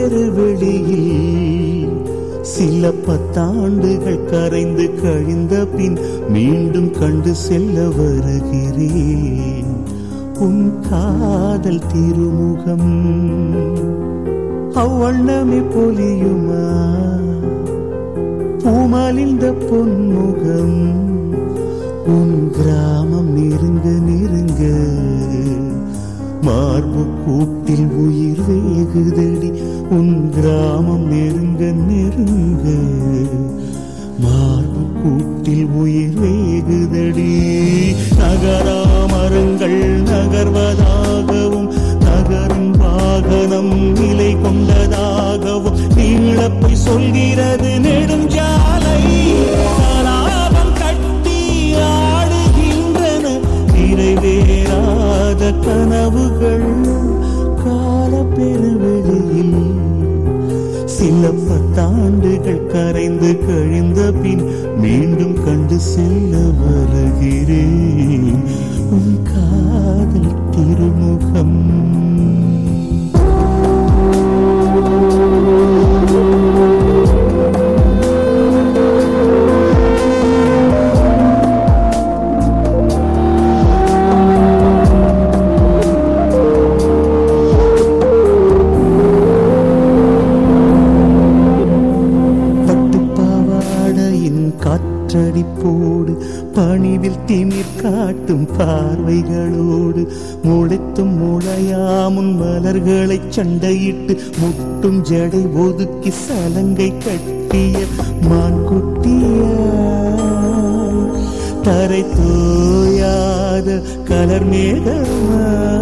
பெருவெளியில் சில பத்தாண்டுகள் கரைந்து கழிந்த பின் மீண்டும் கண்டு செல்ல வருகிறேன் உன் காதல் திருமுகம் அவ்வண்ணமே பொலியுமா பூமலிந்த பொன்முகம் உன் கிராமம் நெருங்க நெருங்க மார்பு கூட்டில் உயிர் வேகுதடி உன் கிராமம் நெருங்க நெருங்க மார்பு கூட்டில் உயிர் வேகுதடி நகரா மரங்கள் நகர்வதாகவும் நகரும் வாகனம் நிலை கொண்டதாகவும் நீளப்பை சொல்கிறது நெடுஞ்சாலை கலாபம் கட்டி ஆடுகின்றன நிறைவேறாத கனவுகள் கால பெருவெளியில் சில பத்தாண்டுகள் கரைந்து கழிந்த பின் மீண்டும் கண்டு செல்ல வருகிறேன் உன் காதல் திருமுகம் பட்டுப்பாவாடையின் காற்றடிப்போடு பணிவில் திமிர் காட்டும் பார்வைகளோடு முளைத்தும் முளையாமுன் மலர்களை சண்டையிட்டு முட்டும் ஜடை ஒதுக்கி சலங்கை கட்டிய மான்குட்டிய தரை தோயாத கலர் மேகமா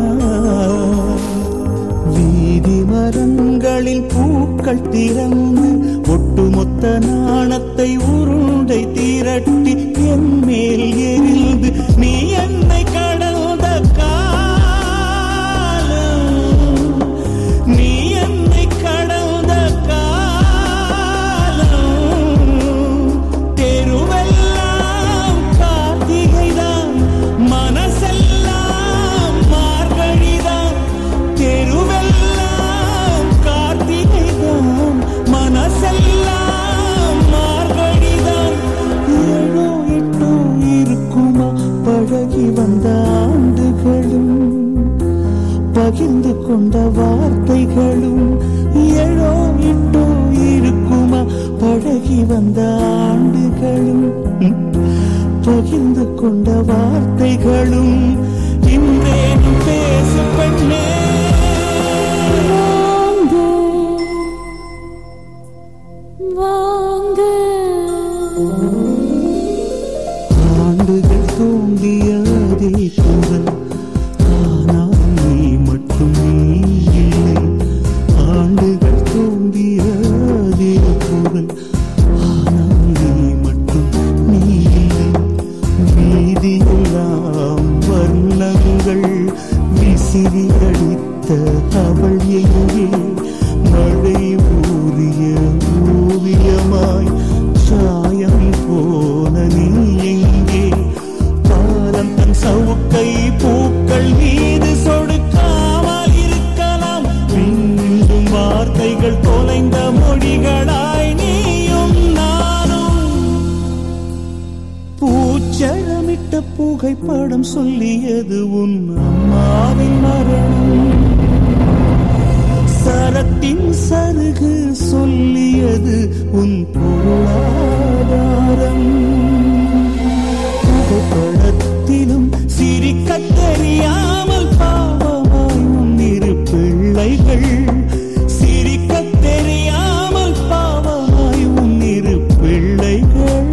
வீதி மரங்களில் பூக்கள் திறந்து ஒட்டுமொத்த நாணத்தை உருண்டை திரட்டி என் மேல் எரிந்து நீ என்னை கடந்த காலம் நீ என்னை கடந்த காலம் தெருவெல்லாம் கார்த்திகைதான் மனசெல்லாம் மார்கழிதான் தெருவெல்லாம் கார்த்திகைதான் மனசெல்லாம் மார்கழிதான் ஏழோ எட்டோ இருக்குமா பழகி வந்த ஆண்டுகளும் பகிர்ந்து கொண்ட வார்த்தைகளும் ஏழோ எட்டோ இருக்குமா பழகி வந்த ஆண்டுகளும் ம், பகிர்ந்து கொண்ட வார்த்தைகளும் இன்றேனும் பேசு பெண்ணே வாங்க ஆண்டுகள் தோண்டிய அதே குரல் ஆனால் நீ மட்டும் நீ இல்லை ஆண்டுகள் தோண்டிய அதே குரல் ஆனால் நீ மட்டும் நீ இல்லை வீதியெல்லாம் வர்ணங்கள் விசிறி அடித்த அவள் எங்கே மழை ஊறிய ஓவியமாய் சாயம் போன நீ எங்கே பாலம் தன் சவுக்கை பூக்கள் மீது சொடுக்காமல் இருக்கலாம் மீண்டும் வார்த்தைகள் தொலைந்த மொழிகளாய் நீயும் நானும் பூச்சழமிட்ட புகைப்படம் சொல்லியது உன் அம்மாவின் மரணம் சரத்தின் சருகு சொல்லியது உன் பொருளாதாரம் புகைப்படத்திலும் சிரிக்கத் தெரியாமல் பாவமாய் உன் இரு பிள்ளைகள் சிரிக்கத் தெரியாமல் பாவமாய் உன் இரு பிள்ளைகள்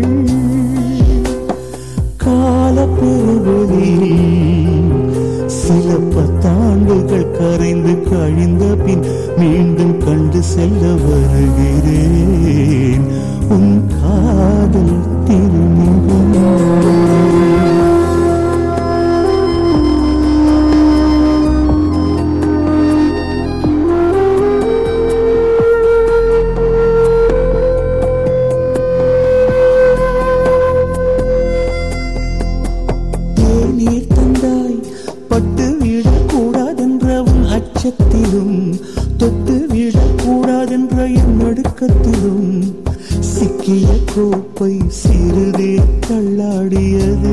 கால பெருவெளியில் சில பத்தாண்டுகள் கரைந்து கழிந்த பின் மீண்டும் கண்டு செல்ல வருகிறேன் உன் காதல் திருமுகம் தேநீர் தந்தாய் பட்டு விடக்கூடாதென்ற உன் அச்சத்திலும் தொட்டு விடக்கூடாதென்ற கோப்பை சிறுதே தள்ளாடியது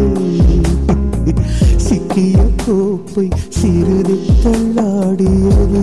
சிக்கிய கோப்பை சிறுதே தள்ளாடியது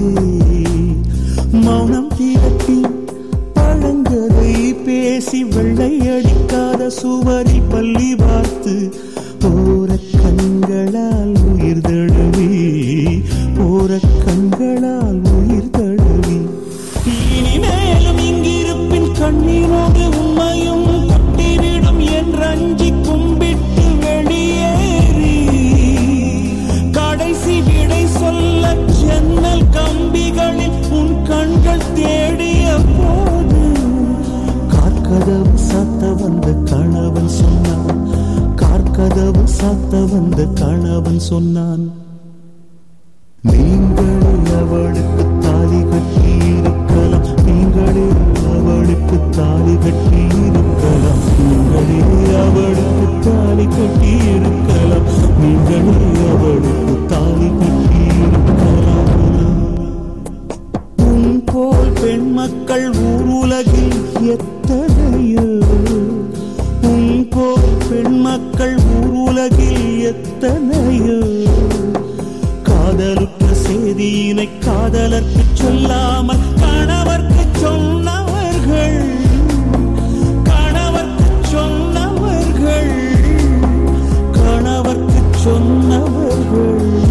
மௌனம் திரட்டி பழங்கதை பேசி வெள்ளை அடிக்காத சுவரில் பள்ளி பார்த்து போற கண்களால் உயிர் தழுவி போற கண்களால் உயிர் தழுவி இனிமேலும் இங்கிருப்பின் கண்ணீரோடு உண்மையும் கொட்டிவிடும் என்றஞ்சி கும்பிட்டு வெளியேறி கடைசி விடை சொல்ல ஜன்னல் கம்பிகளில் உன் கண்கள் தேடிய போது கார்கதவு சாத்த வந்த கணவன் சொன்னான் கார்கதவு சாத்த வந்த கணவன் சொன்னான் நீங்களே அவளுக்கு தாலி கட்டி இருக்கலாம் நீங்களே அவளுக்கு தாலி கட்டி இருக்கலாம் நீங்களே அவளுக்கு தாலி கட்டி இருக்கலாம் நீங்களே அவளுக்கு தாலி கட்டி இருக்கலாம் உன் போல் பெண் மக்கள் ஊர் உலகில் எத்தனையோ உன் போல் பெண் மக்கள் ஊர் உலகில் எத்தனையோ காதலுற்ற செய்தியினை காதலர்க்கு சொல்லாமல் கணவர்க்கு சொன்னவர்கள் கணவர்க்கு சொன்னவர்கள் கணவர்க்கு சொன்னவர்கள்